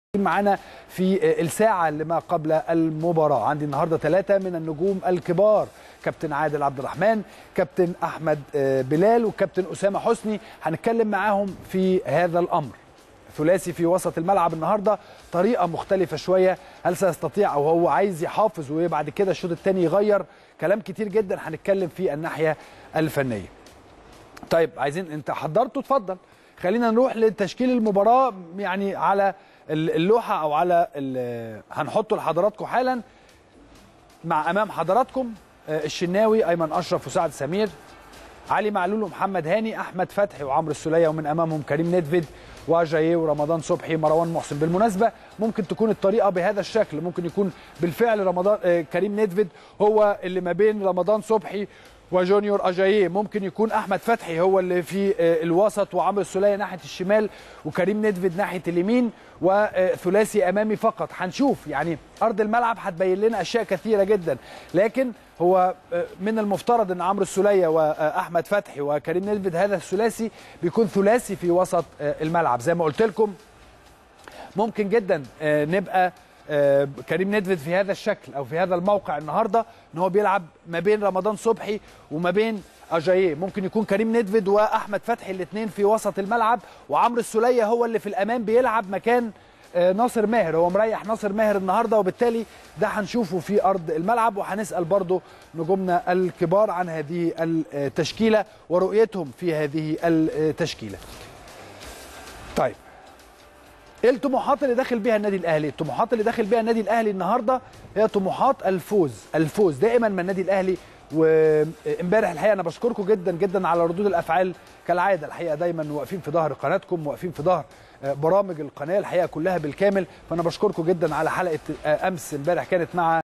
معانا في الساعة اللي ما قبل المباراة عندي النهاردة ثلاثة من النجوم الكبار كابتن عادل عبد الرحمن كابتن أحمد بلال وكابتن أسامة حسني هنتكلم معاهم في هذا الأمر ثلاثي في وسط الملعب النهارده طريقه مختلفه شويه هل سيستطيع او هو عايز يحافظ وبعد كده الشوط الثاني يغير كلام كتير جدا هنتكلم في الناحيه الفنيه طيب عايزين انت حضرته اتفضل خلينا نروح لتشكيل المباراه يعني على اللوحه او على هنحطه لحضراتكم حالا مع امام حضراتكم الشناوي ايمن اشرف وسعد سمير علي معلول ومحمد هاني احمد فتحي وعمرو السوليه ومن امامهم كريم ندفد وجاييه ورمضان صبحي مروان محسن بالمناسبه ممكن تكون الطريقه بهذا الشكل ممكن يكون بالفعل رمضان كريم ندفد هو اللي ما بين رمضان صبحي وجونيور اجاييه ممكن يكون احمد فتحي هو اللي في الوسط وعمرو السوليه ناحيه الشمال وكريم ندفد ناحيه اليمين وثلاثي امامي فقط هنشوف يعني ارض الملعب هتبين لنا اشياء كثيره جدا لكن هو من المفترض ان عمرو السوليه واحمد فتحي وكريم ندفد هذا الثلاثي بيكون ثلاثي في وسط الملعب زي ما قلت لكم ممكن جدا نبقى كريم ندفد في هذا الشكل او في هذا الموقع النهارده ان هو بيلعب ما بين رمضان صبحي وما بين اجاييه ممكن يكون كريم ندفد واحمد فتحي الاثنين في وسط الملعب وعمرو السوليه هو اللي في الامام بيلعب مكان ناصر ماهر هو مريح ناصر ماهر النهارده وبالتالي ده هنشوفه في ارض الملعب وهنسال برضه نجومنا الكبار عن هذه التشكيله ورؤيتهم في هذه التشكيله. طيب ايه الطموحات اللي داخل بيها النادي الاهلي؟ الطموحات اللي داخل بيها النادي الاهلي النهارده هي طموحات الفوز، الفوز دائما من النادي الاهلي وامبارح الحقيقه انا بشكركم جدا جدا على ردود الافعال كالعاده الحقيقه دايما واقفين في ظهر قناتكم واقفين في ظهر برامج القناه الحقيقه كلها بالكامل فانا بشكركم جدا على حلقه امس امبارح كانت مع